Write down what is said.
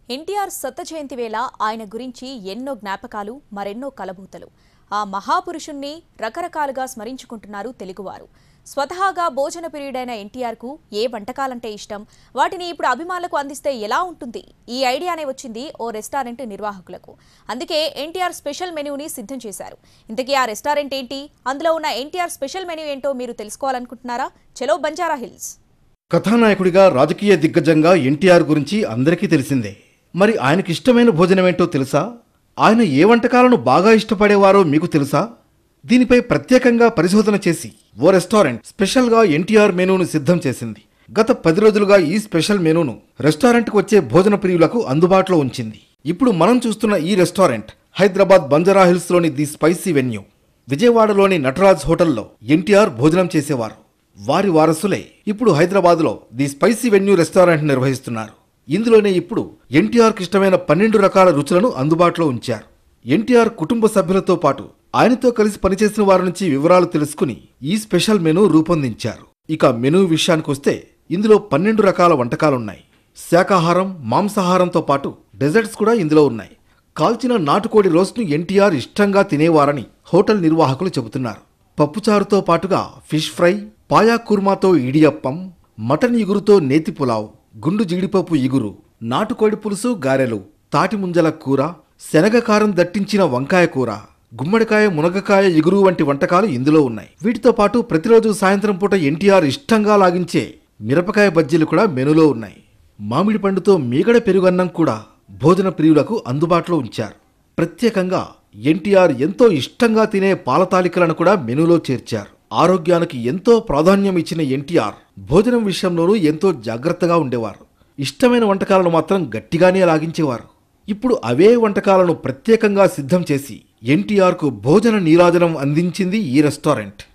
ఎన్టీఆర్ సత్త జయంతి వేళ ఆయన గురించి ఎన్నో జ్ఞాపకాలు మరెన్నో కలబూతలు ఆ మహాపురుషుణ్ణి రకరకాలుగా స్మరించుకుంటున్నారు తెలుగువారు స్వతహాగా భోజన ప్రియుడైన ఎన్టీఆర్కు ఏ వంటకాలంటే ఇష్టం వాటిని ఇప్పుడు అభిమానులకు అందిస్తే ఎలా ఉంటుంది ఈ ఐడియానే వచ్చింది ఓ రెస్టారెంట్ నిర్వాహకులకు అందుకే ఎన్టీఆర్ స్పెషల్ మెనూని సిద్ధం చేశారు ఇంతకీ ఆ రెస్టారెంట్ ఏంటి అందులో ఉన్న ఎన్టీఆర్ స్పెషల్ మెనూ ఏంటో మీరు తెలుసుకోవాలనుకుంటున్నారా చలో బంజారా హిల్స్ కథానాయకుడిగా రాజకీయ దిగ్గజంగా ఎన్టీఆర్ గురించి అందరికీ తెలిసిందే మరి ఆయనకి ఇష్టమైన భోజనమేంటో తెలుసా ఆయన ఏ వంటకాలను బాగా ఇష్టపడేవారో మీకు తెలుసా దీనిపై ప్రత్యేకంగా పరిశోధన చేసి ఓ రెస్టారెంట్ స్పెషల్గా ఎన్టీఆర్ మెనూను సిద్ధం చేసింది గత పది రోజులుగా ఈ స్పెషల్ మెనూను రెస్టారెంట్కు వచ్చే భోజన ప్రియులకు అందుబాటులో ఉంచింది ఇప్పుడు మనం చూస్తున్న ఈ రెస్టారెంట్ హైదరాబాద్ బంజారా హిల్స్లోని ది స్పైసీ వెన్యూ విజయవాడలోని నటరాజ్ హోటల్లో ఎన్టీఆర్ భోజనం చేసేవారు వారి వారసులే ఇప్పుడు హైదరాబాద్లో ది స్పైసీ వెన్యూ రెస్టారెంట్ నిర్వహిస్తున్నారు ఇందులోనే ఇప్పుడు ఎన్టీఆర్కి ఇష్టమైన పన్నెండు రకాల రుచులను అందుబాటులో ఉంచారు ఎన్టీఆర్ కుటుంబ సభ్యులతో పాటు ఆయనతో కలిసి పనిచేసిన వారి నుంచి వివరాలు తెలుసుకుని ఈ స్పెషల్ మెనూ రూపొందించారు ఇక మెనూ విషయానికొస్తే ఇందులో పన్నెండు రకాల వంటకాలున్నాయి శాకాహారం మాంసాహారంతో పాటు డెజర్ట్స్ కూడా ఇందులో ఉన్నాయి కాల్చిన నాటుకోడి రోస్ట్ను ఎన్టీఆర్ ఇష్టంగా తినేవారని హోటల్ నిర్వాహకులు చెబుతున్నారు పప్పుచారుతో పాటుగా ఫిష్ ఫ్రై పాయా కుర్మాతో ఇడియప్పం మటన్ ఇగురుతో నేతి పులావ్ గుండు జీడిపప్పు ఇగురు నాటుకోడి పులుసు గారెలు తాటి ముంజల కూర శనగ కారం దట్టించిన వంకాయ కూర గుమ్మడికాయ మునగకాయ ఇగురు వంటి వంటకాలు ఇందులో ఉన్నాయి వీటితో పాటు ప్రతిరోజు సాయంత్రం పూట ఎన్టీఆర్ ఇష్టంగా లాగించే మిరపకాయ బజ్జీలు కూడా మెనూలో ఉన్నాయి మామిడి పండుతో మీగడ పెరుగన్నం కూడా భోజన ప్రియులకు అందుబాటులో ఉంచారు ప్రత్యేకంగా ఎన్టీఆర్ ఎంతో ఇష్టంగా తినే పాలతాలికలను కూడా మెనూలో చేర్చారు ఆరోగ్యానికి ఎంతో ప్రాధాన్యం ఇచ్చిన ఎన్టీఆర్ భోజనం విషయంలోనూ ఎంతో జాగ్రత్తగా ఉండేవారు ఇష్టమైన వంటకాలను మాత్రం గట్టిగానే లాగించేవారు ఇప్పుడు అవే వంటకాలను ప్రత్యేకంగా సిద్ధం చేసి ఎన్టీఆర్కు భోజన నీరాజనం అందించింది ఈ రెస్టారెంట్